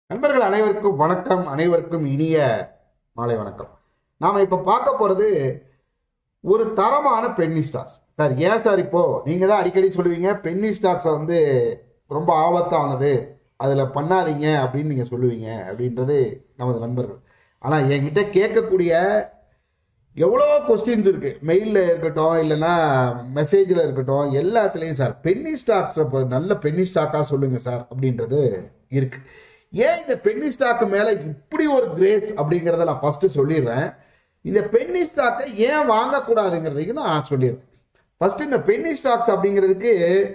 நண்பர்கள் அனைவருக்கும் வணக்கம் அனைவருக்கும் இனிய மாலை வணக்கம் நாம இப்ப பார்க்க போறது ஒரு தரமான பென்னி ஸ்டாக்ஸ் சார் ஏன் சார் இப்போ நீங்க தான் அடிக்கடி சொல்லுவீங்க பென்னி ஸ்டாக்ஸை வந்து ரொம்ப ஆபத்தானது அதுல பண்ணாதீங்க அப்படின்னு நீங்க சொல்லுவீங்க அப்படின்றது நமது நண்பர்கள் ஆனா என்கிட்ட கேட்கக்கூடிய எவ்வளோ கொஸ்டின்ஸ் இருக்கு மெயிலில் இருக்கட்டும் இல்லைன்னா மெசேஜில் இருக்கட்டும் எல்லாத்துலேயும் சார் பென்னி ஸ்டாக்ஸ் இப்போ நல்ல பென்னி ஸ்டாக்காக சொல்லுங்க சார் அப்படின்றது இருக்கு ஏன் இந்த பென்னி ஸ்டாக்கு மேலே இப்படி ஒரு கிரேஸ் அப்படிங்கிறத நான் ஃபர்ஸ்ட் சொல்லிடுறேன் இந்த பென்னி ஸ்டாக்கை ஏன் வாங்கக்கூடாதுங்கிறதையும் நான் சொல்லிடுறேன் ஃபர்ஸ்ட் இந்த பென்னி ஸ்டாக்ஸ் அப்படிங்கிறதுக்கு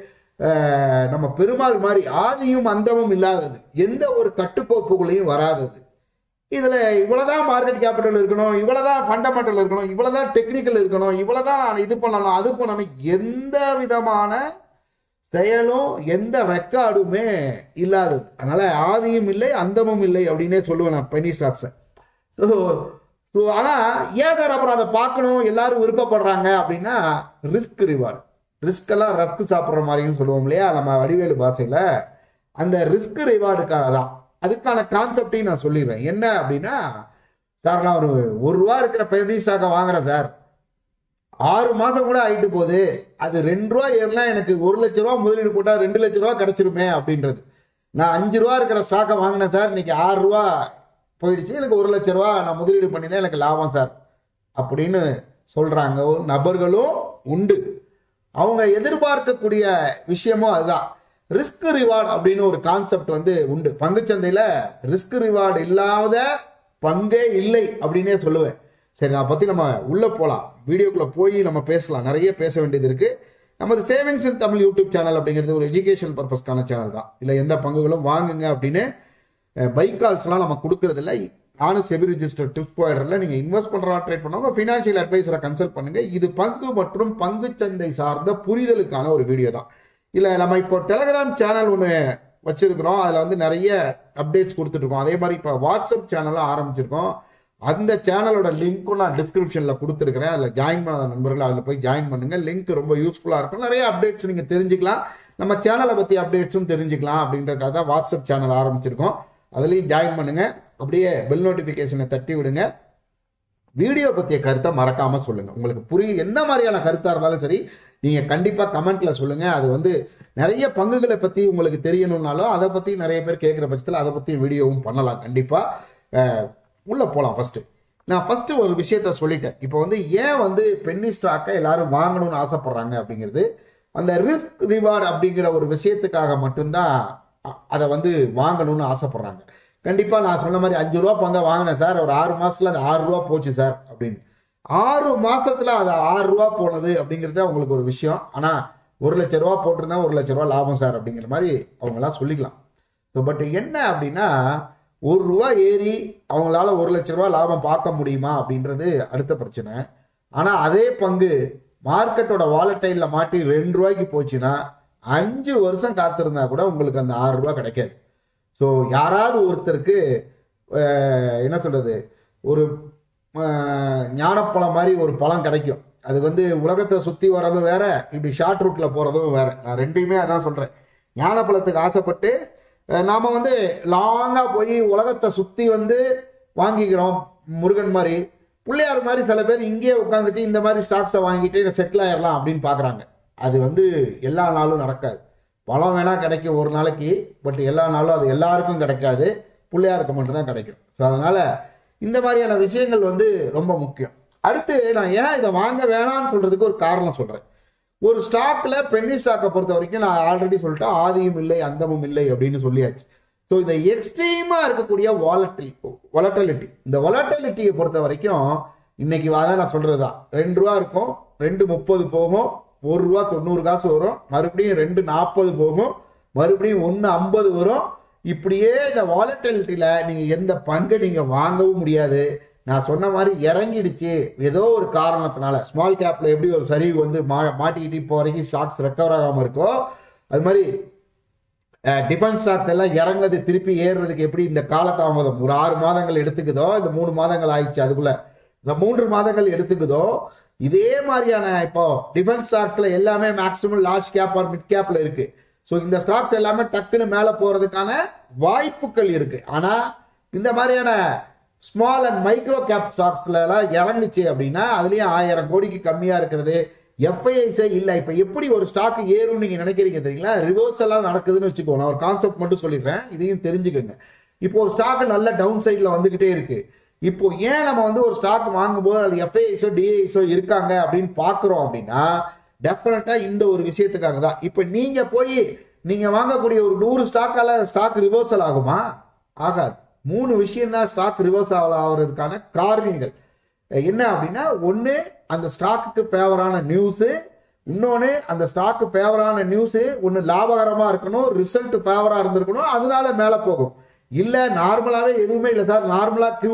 அஹ், நம்ம பெருமாள் மாதிரி ஆதியும் அந்தமும் இல்லாதது எந்த ஒரு கட்டுக்கோப்புகளையும் வராதது இதுல இவ்வளவுதான் மார்க்கெட் கேபிட்டல் இருக்கணும் இவ்வளவுதான் ஃபண்டமெண்டல் இருக்கணும் இவ்வளவுதான் டெக்னிக்கல் இருக்கணும் இவ்வளவுதான் இது பண்ணணும் அது பண்ணணும் எந்த விதமான செயலும் எந்த ரெக்கார்டுமே இல்லாதது அதனால ஆதியும் இல்லை அந்தமும் இல்லை அப்படின்னே சொல்லுவேன் நான் பெனி ஸ்டாக்ஸை ஸோ ஸோ ஆனால் ஏன் சார் அப்புறம் அதை பார்க்கணும் எல்லாரும் விருப்பப்படுறாங்க அப்படின்னா ரிஸ்க் ரிவார்டு ரிஸ்க் எல்லாம் ரஸ்க் சாப்பிட்ற மாதிரியும் சொல்லுவோம் இல்லையா நம்ம வடிவேலு பாஷையில் அந்த ரிஸ்க் ரிவார்டுக்காக தான் அதுக்கான கான்செப்டையும் நான் சொல்லிடுறேன் என்ன அப்படின்னா சார் நான் ஒரு ஒரு ரூபா இருக்கிற பெனி ஸ்டாக்கை வாங்குறேன் சார் ஆறு மாசம் கூட ஆயிட்டு போகுது அது ரெண்டு ரூபா ஏறினா எனக்கு ஒரு லட்ச ரூபா முதலீடு போட்டா ரெண்டு லட்ச ரூபா கிடைச்சிருமே அப்படின்றது நான் அஞ்சு ரூபா இருக்கிற ஸ்டாக்கை வாங்கினேன் சார் இன்னைக்கு ஆறு ரூபா போயிடுச்சு எனக்கு ஒரு லட்ச ரூபா நான் முதலீடு பண்ணிதான் எனக்கு லாபம் சார் அப்படின்னு சொல்றாங்க நபர்களும் உண்டு அவங்க எதிர்பார்க்கக்கூடிய விஷயமும் அதுதான் ரிஸ்க் ரிவார்டு அப்படின்னு ஒரு கான்செப்ட் வந்து உண்டு பங்குச்சந்தையில ரிஸ்க் ரிவார்டு இல்லாத பங்கே இல்லை அப்படின்னே சொல்லுவேன் சரி நான் பத்தி நம்ம உள்ள போலாம் வீடியோக்குள்ள போய் நம்ம பேசலாம் நிறைய பேச வேண்டியது இருக்கு நமது savings in Tamil YouTube channel அப்படிங்கிறது ஒரு எஜுகேஷன் பர்பஸ்க்கான சேனல் தான் இல்லை எந்த பங்குகளும் வாங்குங்க அப்படின்னு பைக் கால்ஸ்லாம் நம்ம கொடுக்கறது இல்லை நானும் செபி ரிஜிஸ்டர் டிப்ஸ் ப்ரொவைடரில் நீங்கள் இன்வெஸ்ட் பண்ணுறா ட்ரேட் பண்ணவங்க ஃபினான்ஷியல் அட்வைசரை கன்சல்ட் பண்ணுங்க இது பங்கு மற்றும் பங்குச்சந்தை சார்ந்த புரிதலுக்கான ஒரு வீடியோ தான் இல்லை நம்ம இப்போ டெலகிராம் சேனல் ஒன்று வச்சிருக்கிறோம் அதில் வந்து நிறைய அப்டேட்ஸ் கொடுத்துட்ருக்கோம் அதே மாதிரி இப்போ வாட்ஸ்அப் சேனலும் ஆரம்பிச்சிருக்கோம் அந்த சேனலோட லிங்க்கும் நான் டிஸ்கிரிப்ஷனில் கொடுத்துருக்கிறேன் அதில் ஜாயின் பண்ணாத நண்பர்கள் அதில் போய் ஜாயின் பண்ணுங்க லிங்க் ரொம்ப யூஸ்ஃபுல்லாக இருக்கும் நிறைய அப்டேட்ஸ் நீங்கள் தெரிஞ்சுக்கலாம் நம்ம சேனலை பற்றி அப்டேட்ஸும் தெரிஞ்சுக்கலாம் அப்படின்றதுக்காக தான் வாட்ஸ்அப் சேனல் ஆரம்பிச்சிருக்கோம் அதுலேயும் ஜாயின் பண்ணுங்க அப்படியே பெல் நோட்டிஃபிகேஷனை தட்டி விடுங்க வீடியோ பற்றிய கருத்தை மறக்காம சொல்லுங்க உங்களுக்கு புரியும் எந்த மாதிரியான கருத்தா இருந்தாலும் சரி நீங்க கண்டிப்பா கமெண்ட்ல சொல்லுங்க அது வந்து நிறைய பங்குகளை பத்தி உங்களுக்கு தெரியணும்னாலும் அதை பத்தி நிறைய பேர் கேட்குற பட்சத்தில் அதை பத்தி வீடியோவும் பண்ணலாம் கண்டிப்பா அஹ், உள்ள போலாம் ஃபர்ஸ்ட் நான் ஃபர்ஸ்ட் ஒரு விஷயத்த சொல்லிட்டேன் இப்போ வந்து ஏன் வந்து பென்னி ஸ்டாக்கை எல்லாரும் வாங்கணும்னு ஆசைப்படுறாங்க அப்படிங்கிறது அந்த ரிஸ்க் ரிவார்டு அப்படிங்கிற ஒரு விஷயத்துக்காக மட்டும்தான் அ- அதை வந்து வாங்கணும்னு ஆசைப்படுறாங்க கண்டிப்பா நான் சொன்ன மாதிரி அஞ்சு ரூபா பங்க வாங்கினேன் சார் ஒரு ஆறு மாசத்துல அது ஆறு ரூபா போச்சு சார் அப்படின்னு ஆறு மாசத்துல அது ஆறு ரூபா போனது அப்படிங்கிறது அவங்களுக்கு ஒரு விஷயம் ஆனா ஒரு லட்ச ரூபா போட்டிருந்தா ஒரு லட்ச ரூபா லாபம் சார் அப்படிங்கிற மாதிரி அவங்க எல்லாம் சொல்லிக்கலாம் ஸோ பட் என்ன அப்படின்னா ஒரு ரூபா ஏறி அவங்களால ஒரு லட்ச ரூபா லாபம் பார்க்க முடியுமா அப்படின்றது அடுத்த பிரச்சனை ஆனா அதே பங்கு மார்க்கெட்டோட வாலட்டைல மாட்டி ரெண்டு ரூபாய்க்கு போச்சுன்னா அஞ்சு வருஷம் காத்திருந்தா கூட உங்களுக்கு அந்த ஆறு ரூபா கிடைக்காது ஸோ யாராவது ஒருத்தருக்கு அஹ், என்ன சொல்றது ஒரு அஹ், ஞானப்பழம் மாதிரி ஒரு பழம் கிடைக்கும் அது வந்து உலகத்தை சுத்தி வர்றதும் வேற இப்படி ஷார்ட் ரூட்ல போறதும் வேற நான் ரெண்டையுமே அதான் சொல்றேன் ஞானப்பழத்துக்கு ஆசைப்பட்டு அஹ், நாம வந்து லாங்கா போய் உலகத்தை சுத்தி வந்து வாங்கிக்கிறோம் முருகன் மாதிரி பிள்ளையார் மாதிரி சில பேர் இங்கேயே உட்காந்துட்டு இந்த மாதிரி ஸ்டாக்ஸை வாங்கிட்டு செட்டில் ஆயிடலாம் அப்படின்னு பார்க்குறாங்க அது வந்து எல்லா நாளும் நடக்காது பழம் வேணா கிடைக்கும் ஒரு நாளைக்கு பட் எல்லா நாளும் அது எல்லாருக்கும் கிடைக்காது பிள்ளையாருக்கு மட்டும்தான் கிடைக்கும் ஸோ அதனால இந்த மாதிரியான விஷயங்கள் வந்து ரொம்ப முக்கியம் அடுத்து நான் ஏன் இதை வாங்க வேணாம்னு சொல்றதுக்கு ஒரு காரணம் சொல்றேன் ஒரு ஸ்டாக்ல பென்னி ஸ்டாக்கை பொறுத்த வரைக்கும் நான் ஆல்ரெடி சொல்லிட்டேன் ஆதியும் இல்லை அந்தமும் இல்லை அப்படின்னு சொல்லியாச்சு ஸோ இந்த எக்ஸ்ட்ரீமா இருக்கக்கூடிய வாலட்டில் வொலட்டிலிட்டி இந்த வொலட்டிலிட்டியை பொறுத்த வரைக்கும் இன்னைக்கு அதான் நான் சொல்றதுதான் ரெண்டு ரூபா இருக்கும் ரெண்டு முப்பது போகும் ஒரு ரூபா தொண்ணூறு காசு வரும் மறுபடியும் ரெண்டு நாற்பது போகும் மறுபடியும் ஒன்று ஐம்பது வரும் இப்படியே இந்த வாலட்டிலிட்டியில நீங்க எந்த பங்கை நீங்க வாங்கவும் முடியாது நான் சொன்ன மாதிரி இறங்கிடுச்சு ஏதோ ஒரு காரணத்தினால ஸ்மால் கேப்ல எப்படி ஒரு சரிவு வந்து மா மாட்டிக்கிட்டு இப்போ வரைக்கும் ஸ்டாக்ஸ் ரெக்கவர் ஆகாம இருக்கோ அது மாதிரி டிஃபென்ஸ் ஸ்டாக்ஸ் எல்லாம் இறங்குறது திருப்பி ஏறுறதுக்கு எப்படி இந்த காலதாமதம் ஒரு ஆறு மாதங்கள் எடுத்துக்குதோ இந்த மூணு மாதங்கள் ஆயிடுச்சு அதுக்குள்ள இந்த மூன்று மாதங்கள் எடுத்துக்குதோ இதே மாதிரியான இப்போ டிஃபென்ஸ் ஸ்டாக்ஸ்ல எல்லாமே maximum large cap or mid கேப்ல இருக்கு ஸோ இந்த ஸ்டாக்ஸ் எல்லாமே டக்குன்னு மேலே போறதுக்கான வாய்ப்புகள் இருக்கு ஆனா இந்த மாதிரியான ஸ்மால் அண்ட் மைக்ரோ கேப் ஸ்டாக்ஸ்ல எல்லாம் இறங்குச்சு அப்படின்னா அதுலயும் ஆயிரம் கோடிக்கு கம்மியா இருக்கிறது எஃப்ஐஐஸே இல்லை இப்போ எப்படி ஒரு ஸ்டாக் ஏறும் நீங்க நினைக்கிறீங்க தெரியுங்களா ரிவர்ஸ் எல்லாம் நடக்குதுன்னு வச்சுக்கோ நான் ஒரு கான்செப்ட் மட்டும் சொல்லிடுறேன் இதையும் தெரிஞ்சுக்கோங்க இப்போ ஒரு ஸ்டாக் நல்ல டவுன் சைட்ல வந்துகிட்டே இருக்கு இப்போ ஏன் நம்ம வந்து ஒரு ஸ்டாக் வாங்கும்போது அது எஃப்ஐஐஸோ டிஐஸோ இருக்காங்க அப்படின்னு பாக்குறோம் அப்படின்னா டெஃபினட்டா இந்த ஒரு விஷயத்துக்காக தான் இப்போ நீங்க போய் நீங்க வாங்கக்கூடிய ஒரு நூறு ஸ்டாக்கால ஸ்டாக் ரிவர்சல் ஆகுமா ஆகாது மூணு விஷயம் தான் ஸ்டாக் ரிவர்ஸ் ஆகிறதுக்கான காரணங்கள் என்ன அப்படின்னா ஒன்று அந்த ஸ்டாக்குக்கு ஃபேவரான நியூஸு இன்னொன்று அந்த ஸ்டாக்கு ஃபேவரான நியூஸு ஒன்று லாபகரமாக இருக்கணும் ரிசல்ட் ஃபேவராக இருந்திருக்கணும் அதனால மேலே போகும் இல்லை நார்மலாகவே எதுவுமே இல்லை சார் நார்மலாக கியூ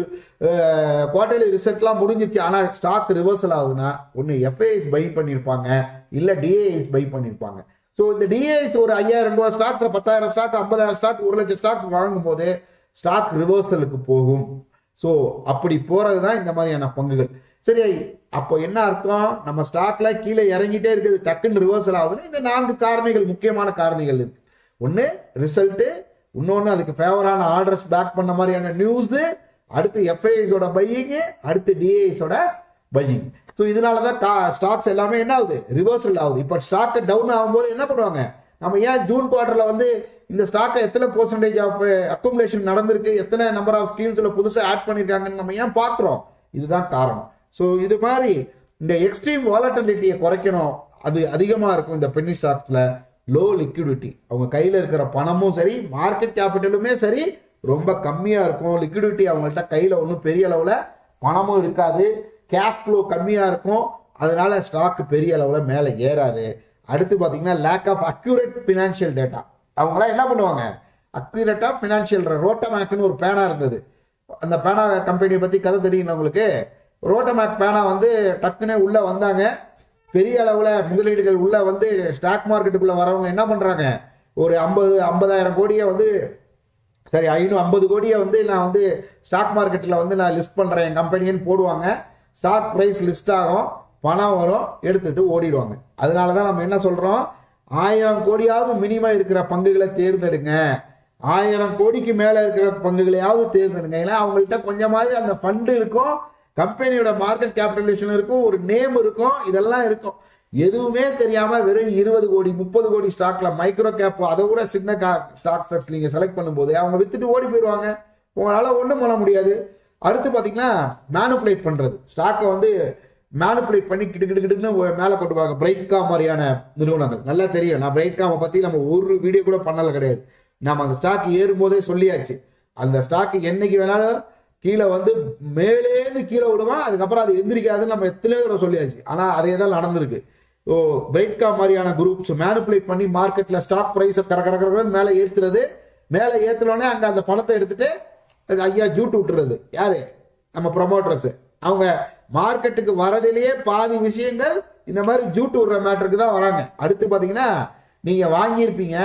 குவார்டர்லி ரிசல்ட்லாம் முடிஞ்சிருச்சு ஆனால் ஸ்டாக் ரிவர்சல் ஆகுதுன்னா ஒன்று எஃப்ஐஎஸ் பை பண்ணியிருப்பாங்க இல்லை டிஏஎஸ் பை பண்ணியிருப்பாங்க ஸோ இந்த டிஏஎஸ் ஒரு ஐயாயிரம் ரூபாய் ஸ்டாக்ஸ் பத்தாயிரம் ஸ்டாக் ஐம்பதாயிரம் ஸ்டாக் ஒரு லட்சம் ஸ்டாக்ஸ் வாங்கும்போது ஸ்டாக் ரிவர்சலுக்கு போகும் ஸோ அப்படி போறது தான் இந்த மாதிரியான பங்குகள் சரி அப்போ என்ன அர்த்தம் நம்ம ஸ்டாக்ல கீழே இறங்கிட்டே இருக்குது டக்குன்னு ரிவர்சல் ஆகுதுன்னு இந்த நான்கு காரணிகள் முக்கியமான காரணிகள் இருக்கு ஒன்று ரிசல்ட்டு இன்னொன்று அதுக்கு ஃபேவரான ஆர்டர்ஸ் பேக் பண்ண மாதிரியான நியூஸு அடுத்து எஃப்ஐஎஸோட பையிங்கு அடுத்து டிஏஎஸோட பையிங் ஸோ இதனால தான் கா ஸ்டாக்ஸ் எல்லாமே என்ன ஆகுது ரிவர்சல் ஆகுது இப்போ ஸ்டாக் டவுன் ஆகும்போது என்ன பண்ணுவாங்க நம்ம ஏன் ஜூன் குவார்டர்ல வந்து இந்த ஸ்டாக்கை எத்தனை பெர்சன்டேஜ் ஆஃப் அக்குமுலேஷன் நடந்திருக்கு எத்தனை நம்பர் ஆஃப் ஸ்கீம்ஸ்ல புதுசாக ஆட் பண்ணியிருக்காங்கன்னு நம்ம ஏன் பார்க்குறோம் இதுதான் காரணம் ஸோ இது மாதிரி இந்த எக்ஸ்ட்ரீம் வாலட்டிலிட்டியை குறைக்கணும் அது அதிகமாக இருக்கும் இந்த பென்னி ஸ்டாக்ஸ்ல லோ லிக்விடிட்டி அவங்க கையில் இருக்கிற பணமும் சரி மார்க்கெட் கேபிட்டலுமே சரி ரொம்ப கம்மியாக இருக்கும் லிக்விடிட்டி அவங்கள்ட்ட கையில் ஒன்றும் பெரிய அளவில் பணமும் இருக்காது கேஷ் ஃப்ளோ கம்மியாக இருக்கும் அதனால ஸ்டாக் பெரிய அளவில் மேலே ஏறாது அடுத்து பார்த்தீங்கன்னா lack of accurate financial data அவங்களாம் என்ன பண்ணுவாங்க அக்யூரேட்டாக ஃபினான்ஷியல் ரோட்டமேக்னு ஒரு பேனா இருந்தது அந்த பேனா கம்பெனியை பற்றி கதை தெரியும் உங்களுக்கு ரோட்டமேக் பேனா வந்து டக்குன்னு உள்ளே வந்தாங்க பெரிய அளவில் முதலீடுகள் உள்ள வந்து ஸ்டாக் மார்க்கெட்டுக்குள்ளே வரவங்க என்ன பண்ணுறாங்க ஒரு ஐம்பது ஐம்பதாயிரம் கோடியை வந்து சரி ஐநூறு ஐம்பது கோடியை வந்து நான் வந்து ஸ்டாக் மார்க்கெட்டில் வந்து நான் லிஸ்ட் பண்ணுறேன் என் கம்பெனின்னு போடுவாங்க ஸ்டாக் ப்ரைஸ் லிஸ்ட் ஆகும் பணம் வரும் எடுத்துட்டு ஓடிடுவாங்க அதனால தான் நம்ம என்ன சொல்கிறோம் ஆயிரம் கோடியாவது மினிமம் இருக்கிற பங்குகளை தேர்ந்தெடுங்க ஆயிரம் கோடிக்கு மேலே இருக்கிற பங்குகளையாவது தேர்ந்தெடுங்க ஏன்னா அவங்கள்ட்ட கொஞ்சமாவது அந்த ஃபண்டு இருக்கும் கம்பெனியோட மார்க்கெட் கேபிட்டலேஷன் இருக்கும் ஒரு நேம் இருக்கும் இதெல்லாம் இருக்கும் எதுவுமே தெரியாம வெறும் இருபது கோடி முப்பது கோடி ஸ்டாக்ல மைக்ரோ கேப் அதை விட சின்ன ஸ்டாக்ஸ் நீங்க செலக்ட் பண்ணும்போது அவங்க வித்துட்டு ஓடி போயிடுவாங்க உங்களால ஒன்றும் பண்ண முடியாது அடுத்து பாத்தீங்கன்னா மேனுப்புலேட் பண்றது ஸ்டாக்கை வந்து மேனுப்புலேட் பண்ணி கிட்டு கிட்டு கிட்டுன்னு மேலே கொண்டுவாங்க பிரைட்கா மாதிரியான நிறுவனங்கள் நல்லா தெரியும் நான் பிரைட்காமை பத்தி நம்ம ஒரு வீடியோ கூட பண்ணல கிடையாது நம்ம அந்த ஸ்டாக் ஏறும்போதே சொல்லியாச்சு அந்த ஸ்டாக் என்னைக்கு வேணாலும் கீழே வந்து மேலேன்னு கீழே விடுவான் அதுக்கப்புறம் அது எந்திரிக்காதுன்னு நம்ம எத்தனையோ தடவை சொல்லியாச்சு ஆனால் அதே தான் நடந்திருக்கு ஓ பிரைட்கா மாதிரியான குரூப்ஸ் மேனுப்புலேட் பண்ணி மார்க்கெட்ல ஸ்டாக் ப்ரைஸை கர கர கரன்னு மேலே ஏற்றுறது மேலே ஏற்றுனோடனே அங்கே அந்த பணத்தை எடுத்துட்டு அது ஐயா ஜூட்டு விட்டுறது யாரு நம்ம ப்ரொமோட்டர்ஸ் அவங்க மார்க்கெட்டுக்கு வரதிலேயே பாதி விஷயங்கள் இந்த மாதிரி ஜூட்டு விடுற மேட்டருக்கு தான் வராங்க அடுத்து பார்த்தீங்கன்னா நீங்கள் வாங்கியிருப்பீங்க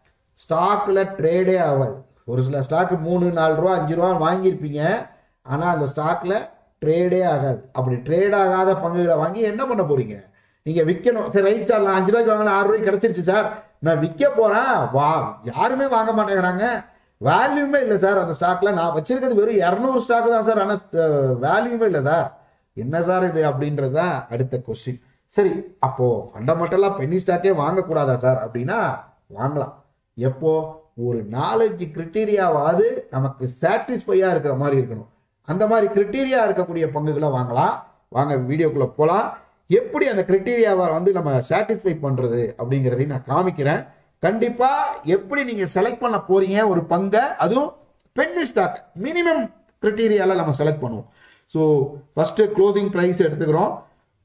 ஸ்டாக்ல ட்ரேடே ஆகாது ஒரு சில ஸ்டாக்கு மூணு நாலு ரூபா அஞ்சு ரூபா வாங்கியிருப்பீங்க ஆனால் அந்த ஸ்டாக்ல ட்ரேடே ஆகாது அப்படி ட்ரேட் ஆகாத பங்குகளை வாங்கி என்ன பண்ண போறீங்க நீங்கள் விற்கணும் சரி ரைட் சார் நான் அஞ்சு ரூபாய்க்கு வாங்கினா ஆறு ரூபாய்க்கு கிடைச்சிருச்சு சார் நான் விற்க போறேன் வா யாருமே வாங்க மாட்டேங்கிறாங்க வேல்யூமே இல்லை சார் அந்த ஸ்டாக்ல நான் வச்சிருக்கிறது வெறும் இரநூறு ஸ்டாக் தான் சார் ஆனால் வேல்யூமே இல்லை சார் என்ன சார் இது அப்படின்றது தான் அடுத்த கொஸ்டின் சரி அப்போ ஃபண்டமெண்டலாக பென்னி ஸ்டாக்கே வாங்கக்கூடாதா சார் அப்படின்னா வாங்கலாம் எப்போ ஒரு நாலஞ்சு கிரிட்டீரியாவாவது நமக்கு சாட்டிஸ்ஃபையா இருக்கிற மாதிரி இருக்கணும் அந்த மாதிரி கிரிட்டீரியா இருக்கக்கூடிய பங்குகளை வாங்கலாம் வாங்க வீடியோக்குள்ள போகலாம் எப்படி அந்த கிரிட்டீரியாவை வந்து நம்ம சாட்டிஸ்ஃபை பண்றது அப்படிங்கிறதையும் நான் காமிக்கிறேன் கண்டிப்பா எப்படி நீங்க செலக்ட் பண்ண போறீங்க ஒரு பங்கை அதுவும் பென்னி ஸ்டாக் மினிமம் கிரிட்டீரியால நம்ம செலக்ட் பண்ணுவோம் ஸோ ஃபர்ஸ்ட் க்ளோசிங் ப்ரைஸ் எடுத்துக்கிறோம்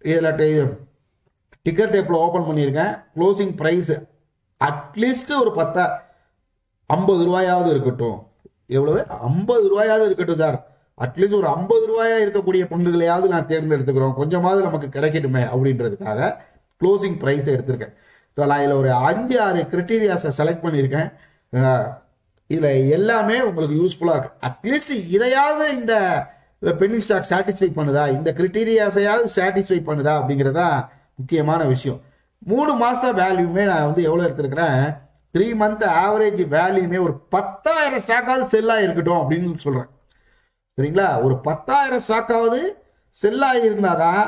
இதில் டிக்கெட் டேப்பில் ஓப்பன் பண்ணியிருக்கேன் க்ளோசிங் ப்ரைஸ் அட்லீஸ்ட் ஒரு பத்தா ஐம்பது ரூபாயாவது இருக்கட்டும் எவ்வளவு ஐம்பது ரூபாயாவது இருக்கட்டும் சார் அட்லீஸ்ட் ஒரு ஐம்பது ரூபாயா இருக்கக்கூடிய பங்குகளையாவது நான் தேர்ந்தெடுத்துக்கிறோம் கொஞ்சமாவது நமக்கு கிடைக்கட்டுமே அப்படின்றதுக்காக க்ளோசிங் ப்ரைஸ் எடுத்திருக்கேன் ஸோ நான் இதில் ஒரு அஞ்சு ஆறு கிரிட்டீரியாஸை செலக்ட் பண்ணியிருக்கேன் இதில் எல்லாமே உங்களுக்கு யூஸ்ஃபுல்லாக இருக்கு அட்லீஸ்ட் இதையாவது இந்த பென்னி ஸ்டாக் சாட்டிஸ்ஃபை பண்ணுதா இந்த கிரிட்டீரியாஸையாவது சாட்டிஸ்ஃபை பண்ணுதா அப்படிங்கிறதா முக்கியமான விஷயம் மூணு மாதம் வேல்யூமே நான் வந்து எவ்வளோ எடுத்திருக்கிறேன் த்ரீ மந்த் ஆவரேஜ் வேல்யூமே ஒரு பத்தாயிரம் ஸ்டாக்காவது செல்லாக இருக்கட்டும் அப்படின்னு சொல்கிறேன் சரிங்களா ஒரு பத்தாயிரம் ஸ்டாக்காவது செல்லாக இருந்தால் தான்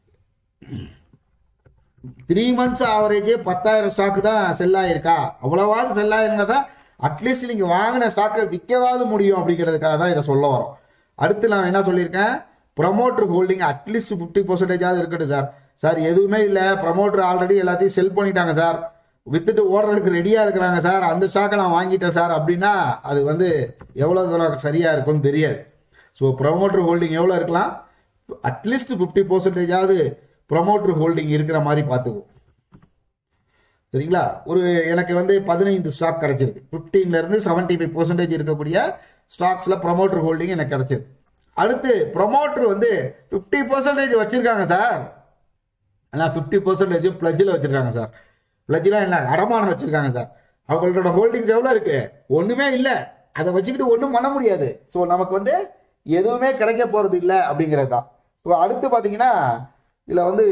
த்ரீ மந்த்ஸ் ஆவரேஜே பத்தாயிரம் ஸ்டாக்கு தான் செல் ஆயிருக்கா அவ்வளவாவது செல் ஆயிருந்தா தான் அட்லீஸ்ட் நீங்கள் வாங்கின ஸ்டாக்கை விற்கவாது முடியும் அப்படிங்கிறதுக்காக தான் இதை சொல்ல வரோம் அடுத்து நான் என்ன சொல்லியிருக்கேன் ப்ரமோட்டர் ஹோல்டிங் அட்லீஸ்ட் ஃபிஃப்டி பர்சன்டேஜாவது இருக்கட்டும் சார் சார் எதுவுமே இல்லை ப்ரமோட்டர் ஆல்ரெடி எல்லாத்தையும் செல் பண்ணிட்டாங்க சார் வித்துட்டு ஓடுறதுக்கு ரெடியாக இருக்கிறாங்க சார் அந்த ஸ்டாக்கை நான் வாங்கிட்டேன் சார் அப்படின்னா அது வந்து எவ்வளோ தூரம் சரியாக இருக்கும்னு தெரியாது ஸோ ப்ரமோட்டர் ஹோல்டிங் எவ்வளோ இருக்கலாம் அட்லீஸ்ட் ஃபிஃப்டி பர்சன்டேஜாவது ப்ரமோட்டர் ஹோல்டிங் இருக்கிற மாதிரி பார்த்துக்குவோம் சரிங்களா ஒரு எனக்கு வந்து பதினைந்து ஸ்டாக் கிடைச்சிருக்கு 15 ல இருந்து செவன்டி ஃபைவ் பர்சன்டேஜ் இருக்கக்கூடிய ஸ்டாக்ஸ்ல ப்ரமோட்டர் ஹோல்டிங் எனக்கு கிடைச்சிருக்கு அடுத்து ப்ரமோட்டர் வந்து ஃபிஃப்டி பர்சன்டேஜ் வச்சிருக்காங்க சார் ஆனால் ஃபிஃப்டி பர்சன்டேஜ் பிளஜில் வச்சிருக்காங்க சார் பிளஜ்லாம் இல்லை அடமானம் வச்சிருக்காங்க சார் அவங்களோட ஹோல்டிங்ஸ் எவ்வளோ இருக்கு ஒன்றுமே இல்லை அதை வச்சுக்கிட்டு ஒன்றும் பண்ண முடியாது ஸோ நமக்கு வந்து எதுவுமே கிடைக்க போகிறது இல்லை அப்படிங்கிறது தான் ஸோ அடுத்து பார்த்தீங்கன்னா இதில் வந்து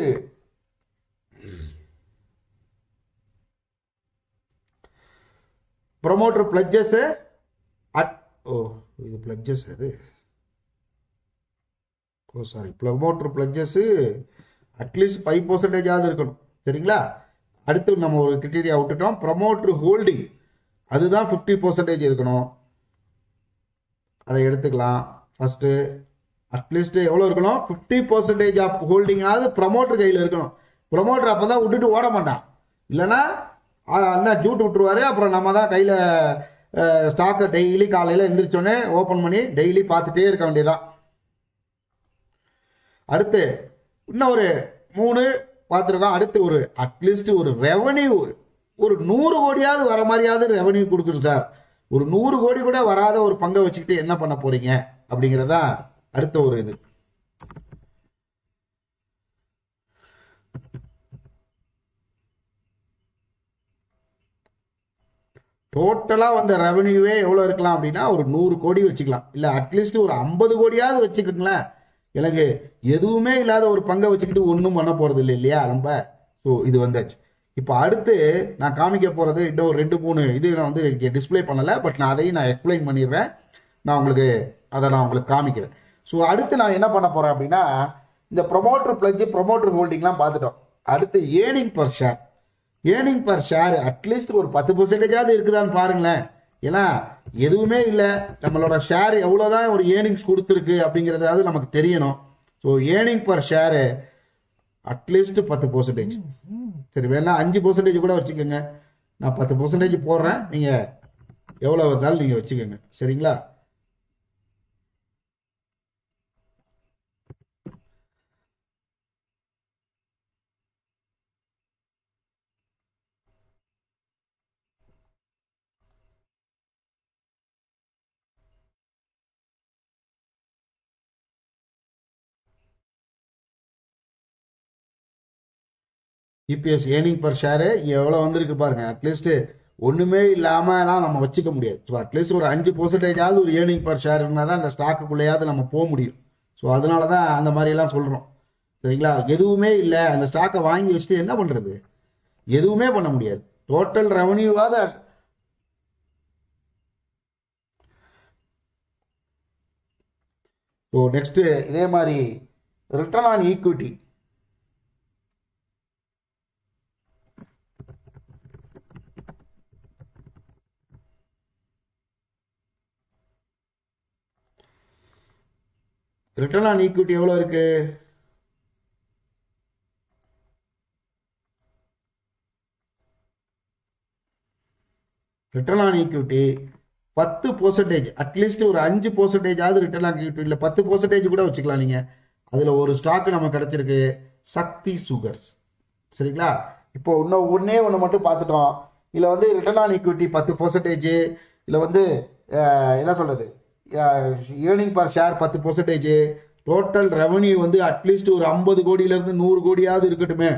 ப்ரொமோட்டர் பிளட்ஜஸ் அட் ஓ இது பிளட்ஜஸ் அது oh sorry promoter pledges at least five பர்சன்டேஜாவது இருக்கணும் சரிங்களா அடுத்து நம்ம ஒரு கிரிட்டீரியா விட்டுட்டோம் ப்ரொமோட்டர் ஹோல்டிங் அதுதான் ஃபிஃப்டி பர்சன்டேஜ் இருக்கணும் அதை எடுத்துக்கலாம் ஃபஸ்ட்டு அட்லீஸ்ட் எவ்வளோ இருக்கணும் ஃபிஃப்டி பர்சன்டேஜ் ஆஃப் ஹோல்டிங்காவது ப்ரமோட்டர் கையில் இருக்கணும் ப்ரமோட்டர் அப்போ தான் விட்டுட்டு ஓட மாட்டான் இல்லைன்னா என்ன ஜூட் விட்டுருவாரு அப்புறம் நம்ம தான் கையில் ஸ்டாக்கை டெய்லி காலையில் எந்திரிச்சோடனே ஓப்பன் பண்ணி டெய்லி பார்த்துட்டே இருக்க வேண்டியதான் அடுத்து இன்னும் ஒரு மூணு பார்த்துருக்கோம் அடுத்து ஒரு அட்லீஸ்ட் ஒரு ரெவன்யூ ஒரு நூறு கோடியாவது வர மாதிரியாவது ரெவன்யூ கொடுக்குது சார் ஒரு நூறு கோடி கூட வராத ஒரு பங்கை வச்சுக்கிட்டு என்ன பண்ண போறீங்க அப்படிங்கிறதா அடுத்த ஒரு இது டோட்டலாக வந்த ரெவன்யூவே எவ்வளோ இருக்கலாம் அப்படின்னா ஒரு நூறு கோடி வச்சுக்கலாம் இல்லை அட்லீஸ்ட் ஒரு ஐம்பது கோடியாவது வச்சுக்கோங்களேன் எனக்கு எதுவுமே இல்லாத ஒரு பங்கை வச்சுக்கிட்டு ஒன்றும் பண்ண போகிறது இல்லை இல்லையா நம்ம ஸோ இது வந்தாச்சு இப்போ அடுத்து நான் காமிக்க போகிறது இன்னும் ஒரு ரெண்டு மூணு இது நான் வந்து டிஸ்ப்ளே பண்ணலை பட் நான் அதையும் நான் எக்ஸ்பிளைன் பண்ணிடுறேன் நான் உங்களுக்கு அதை நான் உங்களுக்கு காமிக்கிறேன் ஸோ அடுத்து நான் என்ன பண்ண போகிறேன் அப்படின்னா இந்த ப்ரொமோட்டர் பிளஜ் ப்ரொமோட்டர் ஹோல்டிங்லாம் பார்த்துட்டோம் அடுத்து earning per share earning per share at least ஒரு பத்து பர்சன்டேஜாவது இருக்குதான்னு பாருங்களேன் ஏன்னா எதுவுமே இல்லை நம்மளோட ஷேர் எவ்வளோதான் ஒரு ஏர்னிங்ஸ் கொடுத்துருக்கு அப்படிங்கிறதாவது நமக்கு தெரியணும் so earning per share at least பத்து பர்சன்டேஜ் சரி வேணா அஞ்சு பர்சன்டேஜ் கூட வச்சுக்கோங்க நான் பத்து பர்சன்டேஜ் போடுறேன் நீங்கள் எவ்வளோ வந்தாலும் நீங்கள் வச்சுக்கோங்க சரிங்களா இபிஎஸ் ஏர்னிங் பர் ஷேரு எவ்வளோ வந்திருக்கு பாருங்க அட்லீஸ்ட் ஒன்றுமே இல்லாமலாம் நம்ம வச்சுக்க முடியாது ஸோ அட்லீஸ்ட் ஒரு அஞ்சு பர்சன்டேஜாவது ஒரு ஏர்னிங் பர் ஷேர் இருந்தால் தான் அந்த ஸ்டாக்குக்குள்ளேயாவது நம்ம போக முடியும் ஸோ அதனால தான் அந்த மாதிரிலாம் சொல்கிறோம் சரிங்களா எதுவுமே இல்லை அந்த ஸ்டாக்கை வாங்கி வச்சுட்டு என்ன பண்ணுறது எதுவுமே பண்ண முடியாது டோட்டல் ரெவன்யூவாவது ஸோ நெக்ஸ்ட்டு இதே மாதிரி return on equity return on equity எவ்வளோ இருக்கு ரிட்டர்ன் ஆன் ஈக்விட்டி பத்து பர்சன்டேஜ் அட்லீஸ்ட் ஒரு அஞ்சு பர்சன்டேஜாவது ரிட்டர்ன் ஆன் ஈக்விட்டி இல்லை பத்து பர்சன்டேஜ் கூட வச்சுக்கலாம் நீங்கள் அதில் ஒரு ஸ்டாக் நமக்கு கிடைச்சிருக்கு சக்தி சுகர்ஸ் சரிங்களா இப்போ இன்னும் ஒன்றே ஒன்று மட்டும் பார்த்துட்டோம் இதில் வந்து ரிட்டர்ன் ஆன் ஈக்விட்டி பத்து பர்சன்டேஜ் இதில் வந்து அஹ், என்ன சொல்கிறது ஏர்னிங் பர் ஷேர் பத்து பர்சன்டேஜ் டோட்டல் ரெவன்யூ வந்து அட்லீஸ்ட் ஒரு ஐம்பது கோடியிலேருந்து நூறு கோடியாவது இருக்கட்டுமே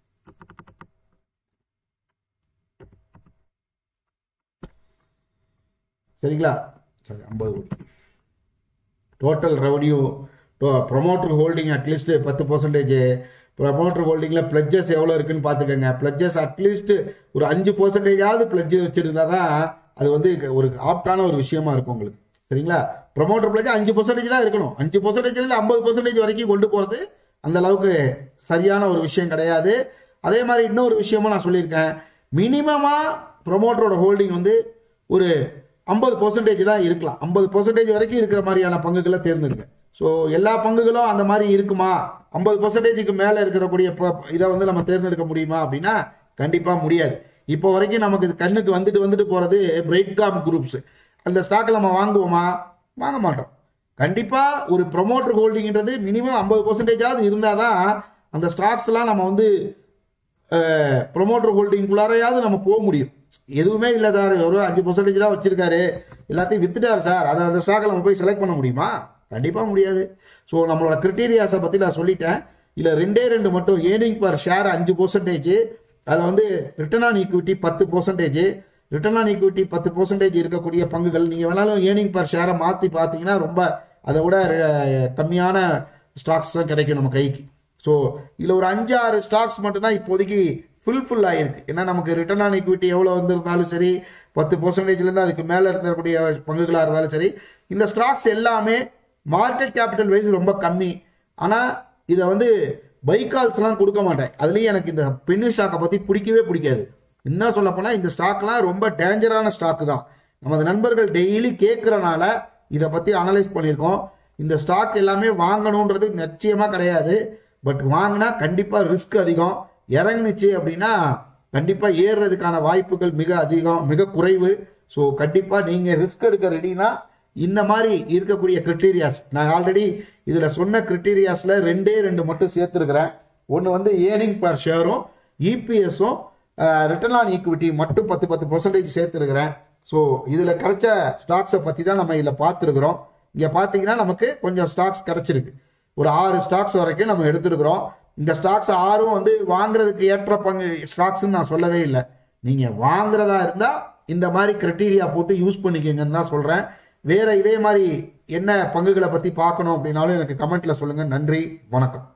சரிங்களா சரி ஐம்பது கோடி total revenue promoter holding at least பத்து பர்சன்டேஜ் ப்ரமோட்டர் ஹோல்டிங்கில் பிளட்ஜஸ் எவ்வளோ இருக்குன்னு பார்த்துக்கோங்க பிளட்ஜஸ் அட்லீஸ்ட் ஒரு அஞ்சு பர்சன்டேஜாவது பிளட்ஜ் வச்சுருந்தா தான் அது வந்து ஒரு ஆப்டான ஒரு விஷயமா இருக்கும் உங்களுக்கு சரிங்களா ப்ரொமோட்டர் பிளட்ஜ் அஞ்சு பர்சன்டேஜ் தான் இருக்கணும் அஞ்சு பர்சன்டேஜ்லேருந்து ஐம்பது பர்சன்டேஜ் வரைக்கும் கொண்டு போகிறது அந்த அளவுக்கு சரியான ஒரு விஷயம் கிடையாது அதே மாதிரி இன்னொரு விஷயமும் நான் சொல்லியிருக்கேன் மினிமமாக ப்ரொமோட்டரோட ஹோல்டிங் வந்து ஒரு ஐம்பது பர்சன்டேஜ் தான் இருக்கலாம் ஐம்பது பர்சன்டேஜ் வரைக்கும் இருக்கிற மாதிரியான பங்குகளை தேர்ந்தெடுங்க ஸோ எல்லா பங்குகளும் அந்த மாதிரி இருக்குமா ஐம்பது பர்சன்டேஜுக்கு மேலே இருக்கக்கூடிய ப- இதை வந்து நம்ம தேர்ந்தெடுக்க முடியுமா அப்படின்னா கண்டிப்பாக முடியாது இப்போ வரைக்கும் நமக்கு இது கண்ணுக்கு வந்துட்டு வந்துட்டு போகிறது பிரைட்காம் குரூப்ஸ் அந்த ஸ்டாக் நம்ம வாங்குவோமா வாங்க மாட்டோம் கண்டிப்பாக ஒரு ப்ரொமோட்டர் ஹோல்டிங்ன்றது மினிமம் ஐம்பது பர்சன்டேஜாவது இருந்தால் தான் அந்த ஸ்டாக்ஸ்லாம் நம்ம வந்து ப்ரொமோட்டர் ஹோல்டிங்குள்ளாரையாவது நம்ம போக முடியும் எதுவுமே இல்லை சார் ஒரு அஞ்சு பர்சன்டேஜ் தான் வச்சிருக்காரு எல்லாத்தையும் வித்துட்டார் சார் அதை அந்த ஸ்டாக்கை நம்ம போய் செலக்ட் பண்ண முடியுமா கண்டிப்பாக முடியாது ஸோ நம்மளோட கிரிட்டீரியாஸை பற்றி நான் சொல்லிட்டேன் இல்லை ரெண்டே ரெண்டு மட்டும் ஏர்னிங் பர் ஷேர் அஞ்சு பர்சன்டேஜ் அதில் வந்து ரிட்டர்ன் ஆன் ஈக்விட்டி பத்து பர்சன்டேஜ் ரிட்டர்ன் ஆன் ஈக்விட்டி பத்து பர்சன்டேஜ் இருக்கக்கூடிய பங்குகள் நீங்கள் வேணாலும் ஏர்னிங் பர் ஷேரை மாற்றி பார்த்தீங்கன்னா ரொம்ப அதை விட அஹ், கம்மியான ஸ்டாக்ஸ் தான் கிடைக்கும் நம்ம கைக்கு ஸோ இதில் ஒரு அஞ்சு ஆறு ஸ்டாக்ஸ் மட்டும்தான் இப்போதைக்கு ஃபுல்ஃபுல் ஆகிருக்கு ஏன்னா நமக்கு ரிட்டர்ன் ஆன் ஈக்விட்டி எவ்வளோ வந்திருந்தாலும் சரி பத்து பர்சன்டேஜ்லேருந்து அதுக்கு மேலே இருக்கக்கூடிய பங்குகளாக இருந்தாலும் சரி இந்த ஸ்டாக்ஸ் எல்லாமே மார்க்கெட் கேபிட்டல் வைஸ் ரொம்ப கம்மி ஆனால் இதை வந்து பைக்கால்ஸ்லாம் கொடுக்க மாட்டேன் அதுலேயும் எனக்கு இந்த பென்னி ஸ்டாக்கை பற்றி பிடிக்கவே பிடிக்காது என்ன சொல்ல போனால் இந்த ஸ்டாக்லாம் ரொம்ப டேஞ்சரான ஸ்டாக்கு தான் நமது நண்பர்கள் டெய்லி கேட்குறனால இதை பற்றி அனலைஸ் பண்ணியிருக்கோம் இந்த ஸ்டாக் எல்லாமே வாங்கணுன்றது நிச்சயமாக கிடையாது பட் வாங்கினா கண்டிப்பாக ரிஸ்க் அதிகம் இறங்குனுச்சு அப்படின்னா கண்டிப்பாக ஏறுறதுக்கான வாய்ப்புகள் மிக அதிகம் மிக குறைவு ஸோ கண்டிப்பாக நீங்கள் ரிஸ்க் எடுக்க ரெடினா இந்த மாதிரி இருக்கக்கூடிய கிரிட்டீரியாஸ் நான் ஆல்ரெடி இதில் சொன்ன கிரிட்டீரியாஸில் ரெண்டே ரெண்டு மட்டும் சேர்த்துருக்கிறேன் ஒன்று வந்து ஏர்னிங் பர் ஷேரும் இபிஎஸும் ரிட்டர்ன் ஆன் ஈக்விட்டி மட்டும் பத்து பத்து பர்சன்டேஜ் சேர்த்துருக்கிறேன் ஸோ இதில் கிடைச்ச ஸ்டாக்ஸை பற்றி தான் நம்ம இதில் பார்த்துருக்குறோம் இங்கே பார்த்தீங்கன்னா நமக்கு கொஞ்சம் ஸ்டாக்ஸ் கிடச்சிருக்கு ஒரு ஆறு ஸ்டாக்ஸ் வரைக்கும் நம்ம எடுத்துருக்குறோம் இந்த ஸ்டாக்ஸ் ஆறும் வந்து வாங்குறதுக்கு ஏற்ற பங்கு ஸ்டாக்ஸ்ன்னு நான் சொல்லவே இல்லை நீங்கள் வாங்குறதா இருந்தால் இந்த மாதிரி கிரைட்டீரியா போட்டு யூஸ் பண்ணிக்கங்கன்னு தான் சொல்கிறேன் வேற இதே மாதிரி என்ன பங்குகளை பற்றி பார்க்கணும் அப்படின்னாலும் எனக்கு கமெண்ட்ல சொல்லுங்கள் நன்றி வணக்கம்